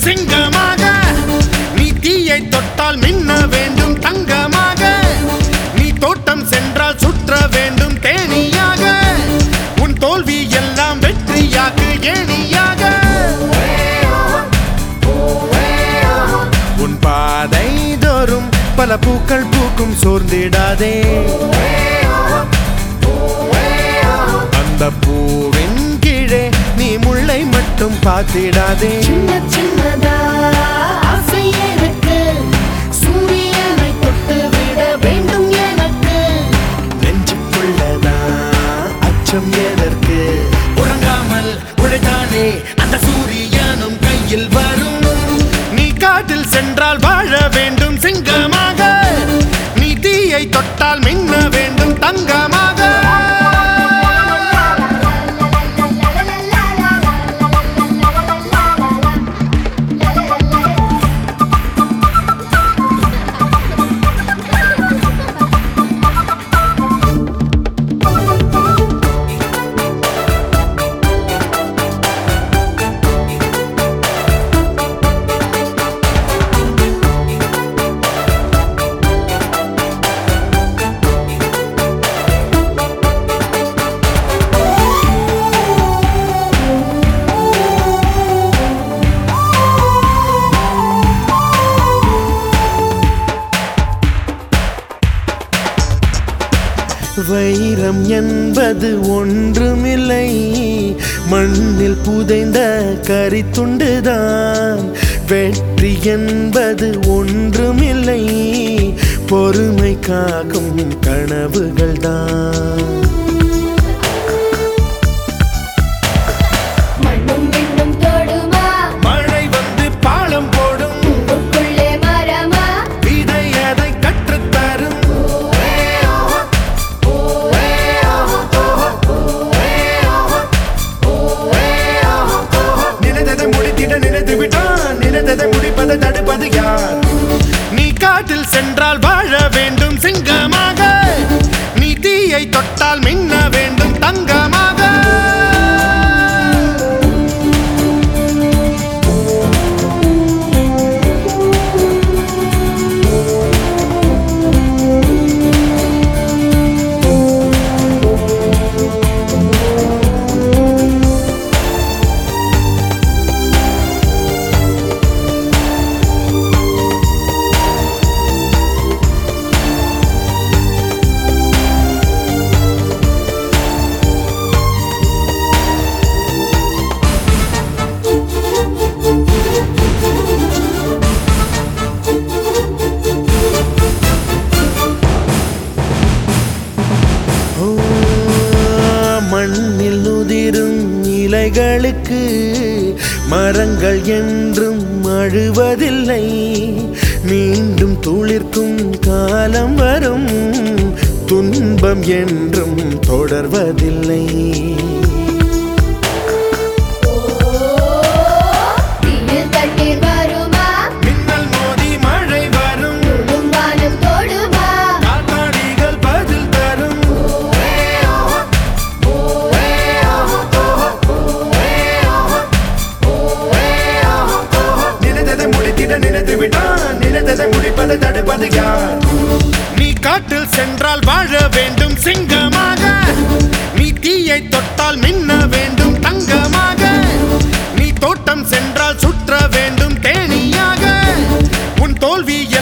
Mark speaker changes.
Speaker 1: சிங்கமாக நீ தீயை தொட்டால் மின்ன வேண்டும் தங்கமாக நீ தோட்டம் சென்றால் சுற்ற வேண்டும் தேனியாக உன் தோல்வி எல்லாம் வெற்றியாக்கு ஏணியாக உன் பாதை தோறும் பல பூக்கள் பூக்கும் சோர்ந்திடாதே அந்த பூவின் கீழே நீ முள்ளை மட்டும் பார்த்திடாதே
Speaker 2: சின்ன சின்னதா ஆசை எனக்கு சூரியனை தொட்டு விட வேண்டும் எனக்கு
Speaker 1: நெஞ்சுக்குள்ளதா அச்சம் எதற்கு உறங்காமல் உழைத்தானே அந்த சூரியனும் கையில் வரும் நீ காட்டில் சென்றால் வாழ வேண்டும் சிங்கமாக நீ தீயை தொட்டால் மின்ன வேண்டும் தங்கமாக வைரம் என்பது ஒன்றுமில்லை மண்ணில் புதைந்த கரித்துண்டுதான் வெற்றி என்பது ஒன்றுமில்லை பொறுமை காக்கும் கனவுகள்தான்
Speaker 2: மண்ணும் விண்ணும் தொடுமா
Speaker 1: மழை வந்து பாலம் போடும்
Speaker 2: உங்களுக்குள்ளே மரமா
Speaker 1: விதை அதை கற்றுத்தரும் நினைத்ததை முடித்திட நினைத்து விட்டான் நினைத்ததை முடிப்பதை தடுப்பது யார் நீ காட்டில் சென்றால் வாழ வேண்டும் சிங்கமாக நீ தீயை தொட்டால் மின்ன வேண்டும் தங்கமாக ஓ, மண்ணில் நுதிரும் இலைகளுக்கு மரங்கள் என்றும் அழுவதில்லை மீண்டும் துளிர்க்கும் காலம் வரும் துன்பம் என்றும் தொடர்வதில்லை
Speaker 2: தீயில் தண்ணீர் வருமா
Speaker 1: மின்னல் மோதி மழை வரும்
Speaker 2: தொடும் வானம் தொடுமா
Speaker 1: காத்தாடிகள் பதில் தரும் நினைத்ததை முடித்திட நினைத்து விட்டான் நினைத்ததை முடிப்பதை தடுப்பது யார் நீ காட்டில் சென்றால் வாழ வேண்டும் சிங்கமாக நீ தீயை தொட்டால் மின்ன வேண்டும் தங்கமாக நீ தோட்டம் சென்றால் சுற்ற வேண்டும் தேனியாக உன் தோல்வி